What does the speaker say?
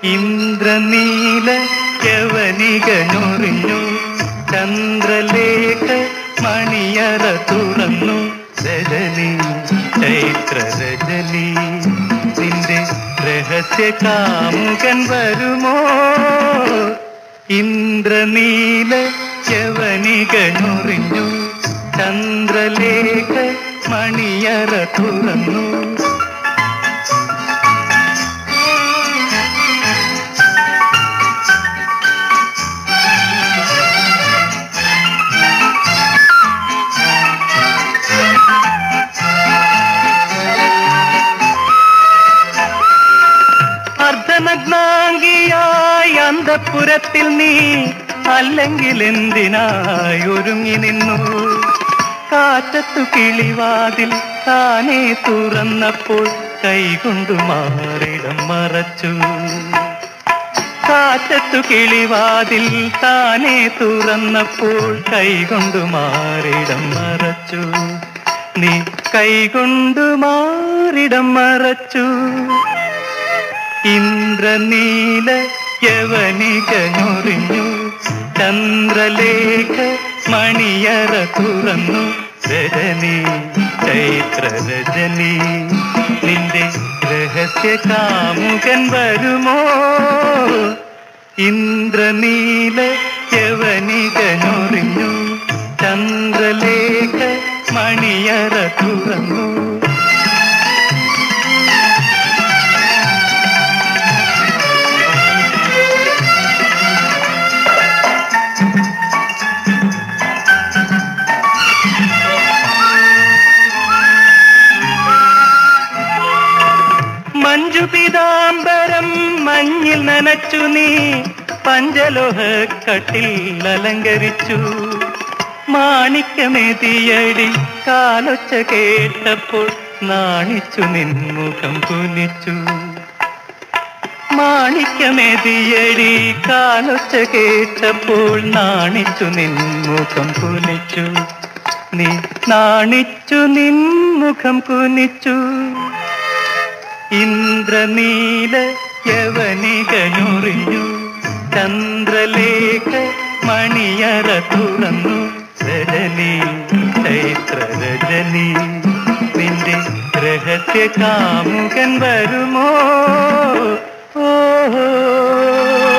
ഇന്ദ്രനീല യവനികനൊറിഞ്ഞു ചന്ദ്രലേഖ മണിയറ തുറന്നു രജനി ചൈത്ര രജനി നിന്റെ രഹസ്യ കാമുകൻ വരുമോ ഇന്ദ്രനീല യവനികനൊറിഞ്ഞു ചന്ദ്രലേഖ മണിയറ തുറന്നു അർദ്ധനഗ്നാംഗിയായി അന്തപുരത്തിൽ നീ അല്ലെങ്കിൽ എന്തിനായി ഒരുങ്ങി നിന്നു കാറ്റത്തു കിളിവാതിൽ താനേ തുറന്നപ്പോൾ കൈകൊണ്ടു മാറിടം മറച്ചു കാറ്റത്തു കിളിവാതിൽ താനേ തുറന്നപ്പോൾ കൈകൊണ്ടു മാറിടം മറച്ചു നീ കൈകൊണ്ടു മാറിടം മറച്ചു ഇന്ദ്രനീല യവനികഞ്ഞൊറിഞ്ഞു ചന്ദ്രലേഖ മണിയറ തുറന്നു രജനി ചൈത്ര രജനി നിന്റെ രഹസ്യ കാമുകൻ വരുമോ ഇന്ദ്രനീല യവനികഞ്ഞൊറിഞ്ഞു ചന്ദ്രലേഖ മണിയറ തുറന്നു മഞ്ജു പീതാംബരം മഞ്ഞിൽ നനച്ചു നീ പഞ്ചലോഹ കട്ടിൽ അലങ്കരിച്ചു മാണിക്യമേതിയടി കാലൊച്ച കേട്ടപ്പോൾ നാണിച്ചു നിൻമുഖം കുനിച്ചു മാണിക്യമേതിയടി കാലൊച്ച കേട്ടപ്പോൾ നാണിച്ചു നിൻമുഖം കുനിച്ചു നീ നാണിച്ചു നിൻമുഖം കുനിച്ചു ഇന്ദ്രനീല യവനികഞ്ഞൊറിഞ്ഞു ചന്ദ്രലേഖ മണിയറ തുറന്നു രജനി ചൈത്ര രജനി നിന്റെ രഹസ്യ കാമുകൻ വരുമോ ഓ